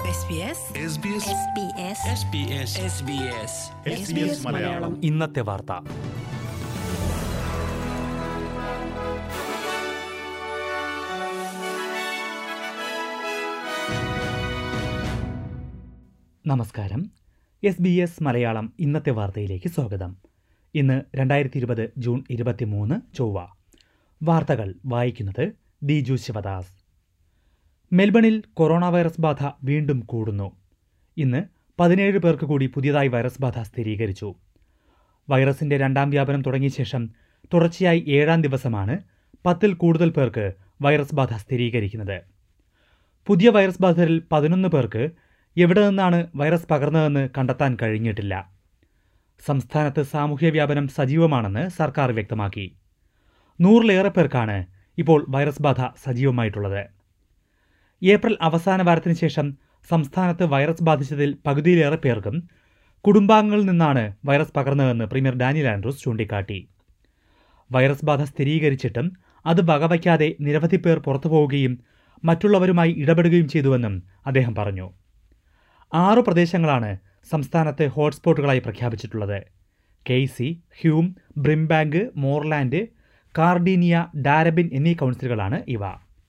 SBS SBS SBS Malayalam ഇന്നത്തെ വാർത്ത നമസ്കാരം എസ് ബി എസ് മലയാളം ഇന്നത്തെ വാർത്തയിലേക്ക് സ്വാഗതം ഇന്ന് രണ്ടായിരത്തി ഇരുപത് ജൂൺ ഇരുപത്തിമൂന്ന് ചൊവ്വ വാർത്തകൾ വായിക്കുന്നത് ദിജു ശിവദാസ് മെൽബണിൽ കൊറോണ വൈറസ് ബാധ വീണ്ടും കൂടുന്നു ഇന്ന് പതിനേഴ് പേർക്ക് കൂടി പുതിയതായി വൈറസ് ബാധ സ്ഥിരീകരിച്ചു വൈറസിന്റെ രണ്ടാം വ്യാപനം തുടങ്ങിയ ശേഷം തുടർച്ചയായി ഏഴാം ദിവസമാണ് പത്തിൽ കൂടുതൽ പേർക്ക് വൈറസ് ബാധ സ്ഥിരീകരിക്കുന്നത് പുതിയ വൈറസ് ബാധിതരിൽ പതിനൊന്ന് പേർക്ക് എവിടെ നിന്നാണ് വൈറസ് പകർന്നതെന്ന് കണ്ടെത്താൻ കഴിഞ്ഞിട്ടില്ല സംസ്ഥാനത്ത് സാമൂഹ്യ വ്യാപനം സജീവമാണെന്ന് സർക്കാർ വ്യക്തമാക്കി നൂറിലേറെ പേർക്കാണ് ഇപ്പോൾ വൈറസ് ബാധ സജീവമായിട്ടുള്ളത് ഏപ്രിൽ അവസാന വാരത്തിന് ശേഷം സംസ്ഥാനത്ത് വൈറസ് ബാധിച്ചതിൽ പകുതിയിലേറെ പേർക്കും കുടുംബാംഗങ്ങളിൽ നിന്നാണ് വൈറസ് പകർന്നതെന്ന് പ്രീമിയർ ഡാനിയൽ ആൻഡ്രൂസ് ചൂണ്ടിക്കാട്ടി വൈറസ് ബാധ സ്ഥിരീകരിച്ചിട്ടും അത് വകവയ്ക്കാതെ നിരവധി പേർ പുറത്തു പോവുകയും മറ്റുള്ളവരുമായി ഇടപെടുകയും ചെയ്തുവെന്നും അദ്ദേഹം പറഞ്ഞു ആറു പ്രദേശങ്ങളാണ് സംസ്ഥാനത്ത് ഹോട്ട്സ്പോട്ടുകളായി പ്രഖ്യാപിച്ചിട്ടുള്ളത് കെയ്സി ഹ്യൂം ബ്രിംബാങ്ക് മോർലാൻഡ് കാർഡീനിയ ഡാരബിൻ എന്നീ കൗൺസിലുകളാണ് ഇവ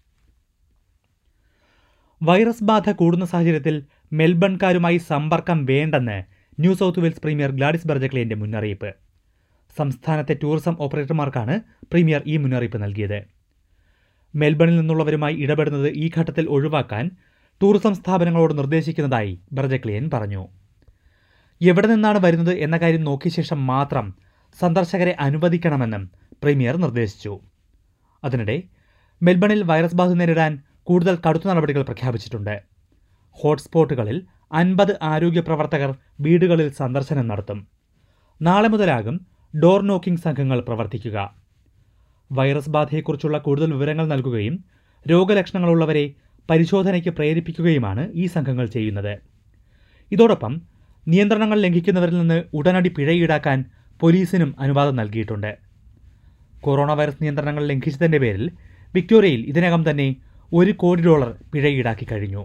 വൈറസ് ബാധ കൂടുന്ന സാഹചര്യത്തിൽ മെൽബൺകാരുമായി സമ്പർക്കം വേണ്ടെന്ന് New South Wales premier Gladys ബർജക്ലിയന്റെ മുന്നറിയിപ്പ് സംസ്ഥാനത്തെ ടൂറിസം ഓപ്പറേറ്റർമാർക്കാണ് പ്രീമിയർ ഈ മുന്നറിയിപ്പ് നൽകിയത് മെൽബണിൽ നിന്നുള്ളവരുമായി ഇടപെടുന്നത് ഈ ഘട്ടത്തിൽ ഒഴിവാക്കാൻ ടൂറിസം സ്ഥാപനങ്ങളോട് നിർദ്ദേശിക്കുന്നതായി ബർജക്ലിയൻ പറഞ്ഞു എവിടെ നിന്നാണ് വരുന്നത് എന്ന കാര്യം നോക്കിയ ശേഷം മാത്രം സന്ദർശകരെ അനുവദിക്കണമെന്നും പ്രീമിയർ നിർദ്ദേശിച്ചു അതിനിടെ മെൽബണിൽ വൈറസ് ബാധ നേരിടാൻ കൂടുതൽ കടുത്ത നടപടികൾ പ്രഖ്യാപിച്ചിട്ടുണ്ട് ഹോട്ട്സ്പോട്ടുകളിൽ അൻപത് ആരോഗ്യ പ്രവർത്തകർ വീടുകളിൽ സന്ദർശനം നടത്തും നാളെ മുതലാകും ഡോർ നോക്കിംഗ് സംഘങ്ങൾ പ്രവർത്തിക്കുക വൈറസ് ബാധയെക്കുറിച്ചുള്ള കൂടുതൽ വിവരങ്ങൾ നൽകുകയും രോഗലക്ഷണങ്ങളുള്ളവരെ പരിശോധനയ്ക്ക് പ്രേരിപ്പിക്കുകയുമാണ് ഈ സംഘങ്ങൾ ചെയ്യുന്നത് ഇതോടൊപ്പം നിയന്ത്രണങ്ങൾ ലംഘിക്കുന്നവരിൽ നിന്ന് ഉടനടി പിഴ ഈടാക്കാൻ പോലീസിനും അനുവാദം നൽകിയിട്ടുണ്ട് കൊറോണ വൈറസ് നിയന്ത്രണങ്ങൾ ലംഘിച്ചതിന്റെ പേരിൽ വിക്ടോറിയയിൽ ഇതിനകം തന്നെ ഒരു കോടി ഡോളർ പിഴ ഈടാക്കി കഴിഞ്ഞു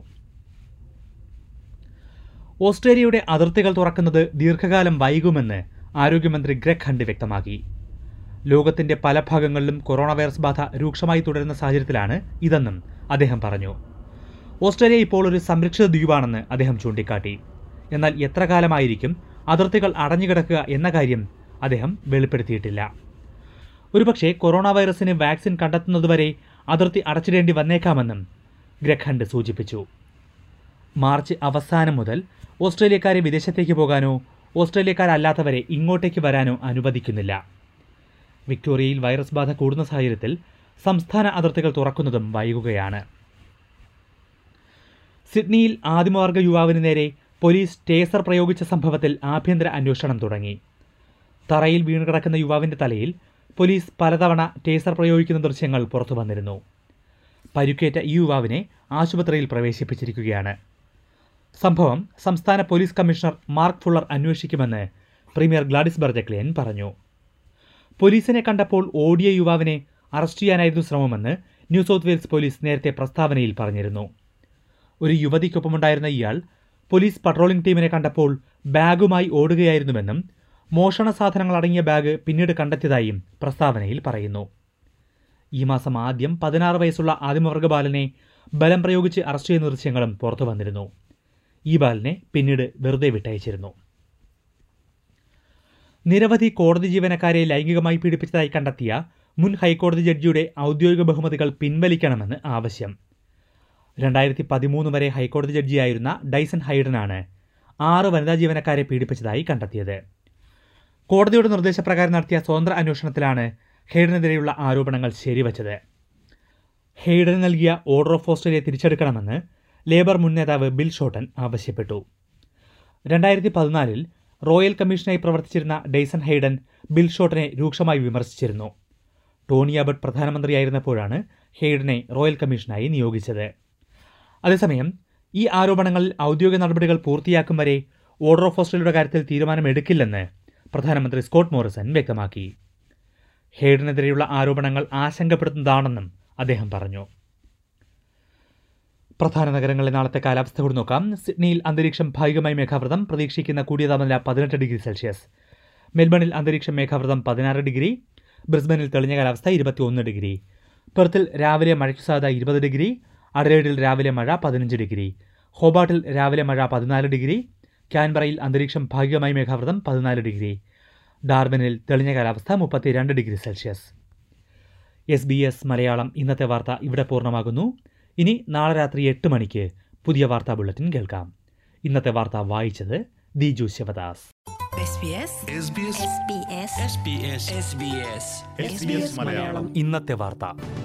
ഓസ്ട്രേലിയയുടെ അതിർത്തികൾ തുറക്കുന്നത് ദീർഘകാലം വൈകുമെന്ന് ആരോഗ്യമന്ത്രി ഗ്രെഗ് ഹണ്ട് വ്യക്തമാക്കി ലോകത്തിന്റെ പല ഭാഗങ്ങളിലും കൊറോണ വൈറസ് ബാധ രൂക്ഷമായി തുടരുന്ന സാഹചര്യത്തിലാണ് ഇതെന്നും അദ്ദേഹം പറഞ്ഞു ഓസ്ട്രേലിയ ഇപ്പോൾ ഒരു സംരക്ഷിത ദ്വീപാണെന്ന് അദ്ദേഹം ചൂണ്ടിക്കാട്ടി എന്നാൽ എത്ര കാലമായിരിക്കും അതിർത്തികൾ അടഞ്ഞുകിടക്കുക എന്ന കാര്യം അദ്ദേഹം വെളിപ്പെടുത്തിയിട്ടില്ല ഒരുപക്ഷെ കൊറോണ വൈറസിന് വാക്സിൻ കണ്ടെത്തുന്നതുവരെ അതിർത്തി അടച്ചിടേണ്ടി വന്നേക്കാമെന്നും ഗ്രെഗ് ഹണ്ട് സൂചിപ്പിച്ചു മാർച്ച് അവസാനം മുതൽ ഓസ്ട്രേലിയക്കാരെ വിദേശത്തേക്ക് പോകാനോ ഓസ്ട്രേലിയക്കാരല്ലാത്തവരെ ഇങ്ങോട്ടേക്ക് വരാനോ അനുവദിക്കുന്നില്ല വിക്ടോറിയയിൽ വൈറസ് ബാധ കൂടുന്ന സാഹചര്യത്തിൽ സംസ്ഥാന അതിർത്തികൾ തുറക്കുന്നതും വൈകുകയാണ് സിഡ്നിയിൽ ആദിമവർഗ യുവാവിന് നേരെ പോലീസ് ടേസർ പ്രയോഗിച്ച സംഭവത്തിൽ ആഭ്യന്തര അന്വേഷണം തുടങ്ങി തറയിൽ വീണുകിടക്കുന്ന യുവാവിന്റെ തലയിൽ പോലീസ് പലതവണ ടേസർ പ്രയോഗിക്കുന്ന ദൃശ്യങ്ങൾ പുറത്തു വന്നിരുന്നു പരുക്കേറ്റ ഈ യുവാവിനെ ആശുപത്രിയിൽ പ്രവേശിപ്പിച്ചിരിക്കുകയാണ് സംഭവം സംസ്ഥാന പോലീസ് കമ്മീഷണർ മാർക്ക് ഫുള്ളർ അന്വേഷിക്കുമെന്ന് പ്രീമിയർ ഗ്ലാഡിസ് ബർജക്ലിയൻ പറഞ്ഞു പോലീസിനെ കണ്ടപ്പോൾ ഓടിയ യുവാവിനെ അറസ്റ്റ് ചെയ്യാനായിരുന്നു ശ്രമമെന്ന് ന്യൂ സൗത്ത് വെയിൽസ് പോലീസ് നേരത്തെ പ്രസ്താവനയിൽ പറഞ്ഞിരുന്നു ഒരു യുവതിക്കൊപ്പമുണ്ടായിരുന്ന ഇയാൾ പോലീസ് പട്രോളിംഗ് ടീമിനെ കണ്ടപ്പോൾ ബാഗുമായി ഓടുകയായിരുന്നുവെന്നും മോഷണ സാധനങ്ങൾ അടങ്ങിയ ബാഗ് പിന്നീട് കണ്ടെത്തിയതായും പ്രസ്താവനയിൽ പറയുന്നു ഈ മാസം ആദ്യം പതിനാറ് വയസ്സുള്ള ആദിമവർഗ ബാലനെ ബലം പ്രയോഗിച്ച് അറസ്റ്റ് ചെയ്യുന്ന ദൃശ്യങ്ങളും പുറത്തു വന്നിരുന്നു ഈ ബാലനെ പിന്നീട് വെറുതെ വിട്ടയച്ചിരുന്നു നിരവധി കോടതി ജീവനക്കാരെ ലൈംഗികമായി പീഡിപ്പിച്ചതായി കണ്ടെത്തിയ മുൻ ഹൈക്കോടതി ജഡ്ജിയുടെ ഔദ്യോഗിക ബഹുമതികൾ പിൻവലിക്കണമെന്ന് ആവശ്യം രണ്ടായിരത്തി പതിമൂന്ന് വരെ ഹൈക്കോടതി ജഡ്ജിയായിരുന്ന ഡൈസൺ ഹൈഡനാണ് ആറ് വനിതാ ജീവനക്കാരെ പീഡിപ്പിച്ചതായി കണ്ടെത്തിയത് കോടതിയുടെ നിർദ്ദേശപ്രകാരം നടത്തിയ സ്വതന്ത്ര അന്വേഷണത്തിലാണ് ഹെയ്ഡനെതിരെയുള്ള ആരോപണങ്ങൾ ശരിവച്ചത് ഹെയ്ഡൻ നൽകിയ ഓർഡർ ഓഫ് ഓസ്ട്രേലിയ തിരിച്ചെടുക്കണമെന്ന് ലേബർ മുൻ നേതാവ് ബിൽ ഷോട്ടൻ ആവശ്യപ്പെട്ടു രണ്ടായിരത്തി പതിനാലിൽ റോയൽ കമ്മീഷനായി പ്രവർത്തിച്ചിരുന്ന ഡെയ്സൺ ഹെയ്ഡൻ ബിൽ ഷോട്ടനെ രൂക്ഷമായി വിമർശിച്ചിരുന്നു ടോണി അബട്ട് പ്രധാനമന്ത്രിയായിരുന്നപ്പോഴാണ് ഹെയ്ഡനെ റോയൽ കമ്മീഷനായി നിയോഗിച്ചത് അതേസമയം ഈ ആരോപണങ്ങളിൽ ഔദ്യോഗിക നടപടികൾ പൂർത്തിയാക്കും വരെ ഓർഡർ ഓഫ് ഓസ്ട്രേലിയയുടെ കാര്യത്തിൽ തീരുമാനമെടുക്കില്ലെന്ന് പ്രധാനമന്ത്രി സ്കോട്ട് മോറിസൺ വ്യക്തമാക്കി ഹെയ്ഡനെതിരെയുള്ള ആരോപണങ്ങൾ ആശങ്കപ്പെടുത്തുന്നതാണെന്നും അദ്ദേഹം പറഞ്ഞു പ്രധാന നഗരങ്ങളിലെ നാളത്തെ കാലാവസ്ഥ കൂടി നോക്കാം സിഡ്നിയിൽ അന്തരീക്ഷം ഭാഗികമായി മേഘാവൃതം പ്രതീക്ഷിക്കുന്ന കൂടിയ താപനില പതിനെട്ട് ഡിഗ്രി സെൽഷ്യസ് മെൽബണിൽ അന്തരീക്ഷം മേഘാവൃതം പതിനാറ് ഡിഗ്രി ബ്രിസ്ബനിൽ തെളിഞ്ഞ കാലാവസ്ഥ ഇരുപത്തിയൊന്ന് ഡിഗ്രി പെർത്തിൽ രാവിലെ മഴയ്ക്ക് സാധ്യത ഇരുപത് ഡിഗ്രി അഡലേഡിൽ രാവിലെ മഴ പതിനഞ്ച് ഡിഗ്രി ഹോബാട്ടിൽ രാവിലെ മഴ പതിനാല് ഡിഗ്രി ക്യാൻബറയിൽ അന്തരീക്ഷം ഭാഗികമായി മേഘാവൃതം പതിനാല് ഡിഗ്രി ഡാർബനിൽ തെളിഞ്ഞ കാലാവസ്ഥ മുപ്പത്തിരണ്ട് degree Celsius S B S Malayalam ഇന്നത്തെ വാർത്ത ഇവിടെ പൂർണ്ണമാകുന്നു ഇനി നാളെ രാത്രി എട്ട് മണിക്ക് പുതിയ വാർത്താ ബുള്ളറ്റിൻ കേൾക്കാം ഇന്നത്തെ വാർത്ത വായിച്ചത് Diju Sivadas SBS SBS SBS SBS SBS SBS SBS Malayalam ഇന്നത്തെ വാർത്ത